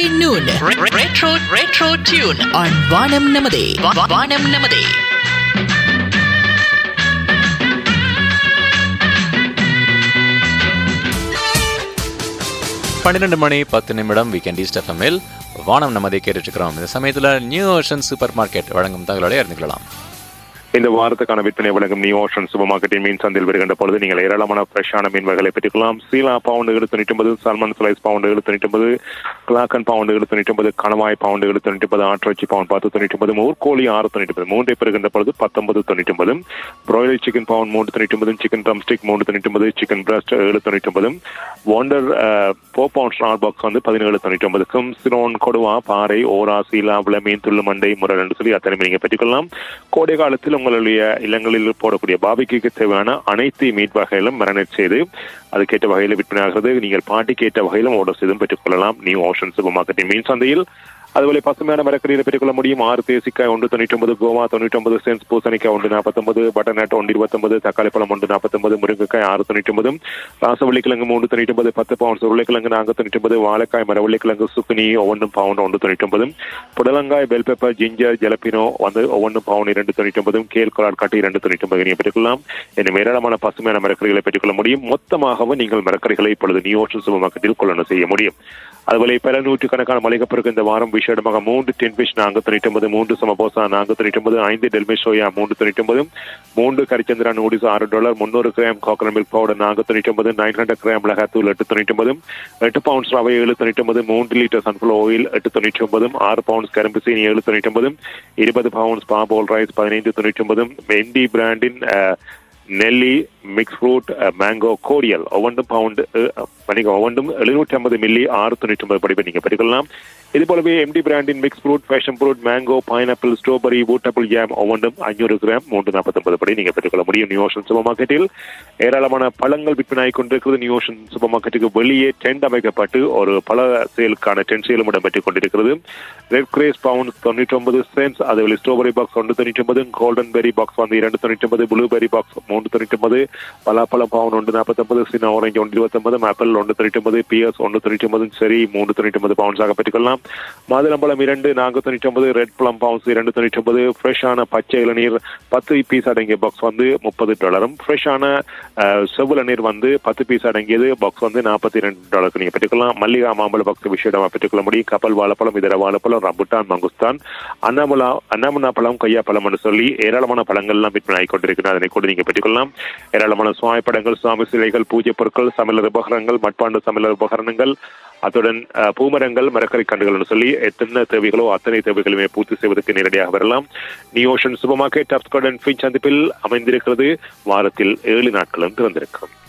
Sunday noon. Retro Retro Tune on Vanam Namade. Vanam Namade. பன்னிரெண்டு மணி பத்து நிமிடம் weekend east எஃப்எம்மில் வானம் நமதை கேட்டுருக்கிறோம் இந்த சமயத்தில் நியூ ஓஷன் சூப்பர் மார்க்கெட் வழங்கும் தகவலோட இருந்துக்கலாம் இந்த வாரத்துக்கான விற்பனை வழங்கும் நியூ ஓஷன் சூப்பர் மார்க்கெட்டின் மீன் சந்தையில் வருகின்ற பொழுது நீங்கள் ஏராளமான ஃப்ரெஷ்ஷான மீன் வகைகளை பெற்றுக்கலாம் சீலா பவுண்டு தொண்ணூற்றி ஒன்பது சல்மன் ஸ்லைஸ் பவுண்டு தொண்ணூற்றி ஒன்பது கிளாக்கன் பவுண்டு தொண்ணூற்றி ஒன்பது கணவாய் பவுண்டு தொண்ணூற்றி ஒன்பது ஆட்டிறைச்சி பவுண்ட் பத்து தொண்ணூற்றி ஒன்பது ஊர்கோழி ஆறு தொண்ணூற்றி ஒன்பது மூன்றை பெறுகின்ற பொழுது பத்தொன்பது தொண்ணூற்றி ஒன்பது பிராய்லர் சிக்கன் பவுண்ட் மூன்று தொண்ணூற்றி ஒன்பது சிக்கன் ட்ரம் ஸ்டிக் மூன்று தொண்ணூற்றி ஒன்பது சிக்கன் பிரஸ்ட் ஏழு தொண்ணூற்றி ஒன்பது wonder four pound star box வந்து பதினேழு தொண்ணூற்றி ஒன்பதுக்கும் சிரோன் கொடுவா பாறை ஓரா சீலா விளமீன் துள்ளு மண்டை முரல் என்று சொல்லி அத்தனை நீங்கள் பெற்றுக்கொள்ளலாம் கோடை காலத்தில் உங்களுடைய இல்லங்களில் போடக்கூடிய பாபிக்கு தேவையான அனைத்து மீட் வகைகளும் மரனேட் செய்து அதுக்கேற்ற வகையில் விற்பனையாகிறது நீங்கள் பாட்டிக்கு ஏற்ற வகையிலும் ஆர்டர் செய்தும் பெற்றுக்கொள்ளலாம் நியூ ஆப்ஷன் சூப்பர் மார்க்கெட்டின் மீன் சந்தையில் அதுபோல பசுமையான மரக்கறியில் பெற்றுக்கொள்ள முடியும் ஆறு தேசிக்காய் ஒன்று தொண்ணூற்றி ஒன்பது கோவா தொண்ணூற்றி ஒன்பது சென்ஸ் பூசணிக்காய் ஒன்று நாற்பத்தொன்பது பட்டர்நட் ஒன்று இருபத்தொன்பது தக்காளி பழம் ஒன்று நாற்பத்தொன்பது முருங்கைக்காய் ஆறு தொண்ணூற்றி ஒன்பது ராசவள்ளிக்கிழங்கு மூன்று தொண்ணூற்றி ஒன்பது பத்து பவுண்ட் உருளைக்கிழங்கு நான்கு தொண்ணூற்றி ஒன்பது வாழைக்காய் மரவள்ளிக்கிழங்கு சுக்குனி ஒவ்வொன்றும் பவுண்ட் ஒன்று தொண்ணூற்றி ஒன்பது புடலங்காய் பெல் பெப்பர் ஜிஞ்சர் ஜலப்பினோ வந்து ஒவ்வொன்றும் பவுண்ட் இரண்டு தொண்ணூற்றி ஒன்பதும் கேல் கொலாட் காட்டி இரண்டு தொண்ணூற்றி ஒன்பது நீங்கள் பெற்றுக்கொள்ளலாம் இன்னும் ஏராளமான பசுமையான மரக்கறிகளை பெற்றுக்கொள்ள முடியும் மொத்தமாகவும் நீங்கள் மரக்கறிகளை இப்பொழுது நியூ ஓஷன் சூப்பர் மார்க்கெட்டில் கொள்ளணும் செய்ய முடியும் அதுபோல பல நூற்றுக்கணக்கான மளிகை பொருட்கள் இந்த வாரம் விசேடமாக மூன்று டென் ஃபிஷ் நான்கு தொண்ணூற்றி ஒன்பது மூன்று சமபோசா நான்கு தொண்ணூற்றி ஒன்பது ஐந்து டெல்மே சோயா மூன்று தொண்ணூற்றி ஒன்பது மூன்று கரிச்சந்திரா நூடிஸ் ஆறு டாலர் முன்னூறு கிராம் கோகனட் மில்க் பவுடர் நான்கு தொண்ணூற்றி ஒன்பது நைன் ஹண்ட்ரட் கிராம் மிளகாத்தூள் எட்டு தொண்ணூற்றி ஒன்பது எட்டு பவுண்ட்ஸ் ரவை ஏழு தொண்ணூற்றி ஒன்பது மூன்று லிட்டர் சன்ஃபிளவர் ஆயில் எட்டு தொண்ணூற்றி ஒன்பது ஆறு பவுண்ட்ஸ் கரும்பு சீனி ஏழு தொண்ணூற்றி ஒன்பது இருபது பவுண்ட்ஸ் பாபோல் ரைஸ் பதினைந்து தொண்ணூற்றி ஒன்பது வெண்டி பிராண்டின் நெல்லி மிக்ஸ் ஃப்ரூட் மேங்கோ கோடியல் ஒவ்வொன்றும் பவுண்டு மன்னிக்க ஒவ்வொன்றும் எழுநூற்றி ஐம்பது மில்லி ஆறு தொண்ணூற்றி ஒன்பது படிப்பை நீங்கள் படிக்கலாம் இது போலவே எம்டி பிராண்டின் mix fruit passion fruit mango pineapple strawberry woodapple jam ஒவ்வொன்றும் ஐநூறு கிராம் மூன்று நாற்பத்தொன்பது படி நீங்கள் பெற்றுக்கொள்ள முடியும் நியூ ஓஷன் சூப்பர் மார்க்கெட்டில் ஏராளமான பழங்கள் விற்பனை கொண்டிருக்கிறது நியூ ஓஷன் சூப்பர் மார்க்கெட்டுக்கு வெளியே டென்ட் அமைக்கப்பட்டு ஒரு பல சேலுக்கான டென்ட் சேலும் இடம்பெற்றுக் கொண்டிருக்கிறது ரெட் கிரேஸ் பவுண்ட் தொண்ணூற்றி ஒன்பது சென்ஸ் அதுவரை ஸ்ட்ராபெரி பாக்ஸ் ஒன்று தொண்ணூற்றி ஒன்பது கோல்டன் பெரி பாக்ஸ் வந்து இரண்டு தொண்ணூற்றி ஒன்பது ப்ளூபெரி பாக்ஸ் மூன்று தொண்ணூற்றி ஒன்பது பலாப்பழம் பவுன் ஒன்று நாற்பத்தொன்பது சின்ன ஆரஞ்சு ஒன்று இருபத்தொன்பது ஆப்பிள் ஒன்று தொண்ணூற்றி ஒன்பது பிஎஸ் ஒன்று தொண்ணூற்றி ஒன்பது சரி மூன்று தொண்ணூற்றி ஒன்பது பவுன்ஸாக பெற்றுக்கொள்ளலாம் மாதுளம்பழம் இரண்டு நான்கு தொண்ணூற்றி ஒன்பது ரெட் பிளம் பவுன்ஸ் இரண்டு தொண்ணூற்றி ஒன்பது ஃப்ரெஷ்ஷான பச்சை இளநீர் பத்து பீஸ் அடங்கிய பாக்ஸ் வந்து முப்பது டாலரும் ஃப்ரெஷ்ஷான செவ்வளநீர் வந்து பத்து பீஸ் அடங்கியது பாக்ஸ் வந்து நாற்பத்தி ரெண்டு டாலருக்கு நீங்கள் பெற்றுக்கலாம் மல்லிகா மாம்பழ பாக்ஸ் விஷயமாக பெற்றுக்கொள்ள முடியும் கப்பல் வாழைப்பழம் இதர வாழைப்பழம் ரம்புட்டான் மங்குஸ்தான் அண்ணாமலா அண்ணாமலா பழம் கொய்யா பழம் என்று சொல்லி ஏராளமான பழங்கள்லாம் விற்பனை ஆகி கொண்டிருக்கிறது அதனை கூட நீங்கள் பெற்றுக்கொள்ளலாம் ஏராளமான சுவாமி படங்கள் சுவாமி சிலைகள் பூஜை பொருட்கள் சமையல் உபகரணங்கள் மட்பாண்டு சமையல் உபகரணங்கள் அத்துடன் பூமரங்கள் மரக்கறி கண்டுகள் சொல்லி எத்தனை தேவைகளோ அத்தனை தேவைகளுமே பூர்த்தி செய்வதற்கு நேரடியாக வரலாம் நியூ ஓஷன் சூப்பர் மார்க்கெட் டாப்ஸ்கார்டன் ஃபின் சந்திப்பில் அமைந்திருக்கிறது வாரத்தில் ஏழு நாட்களும் திறந்திருக்கும்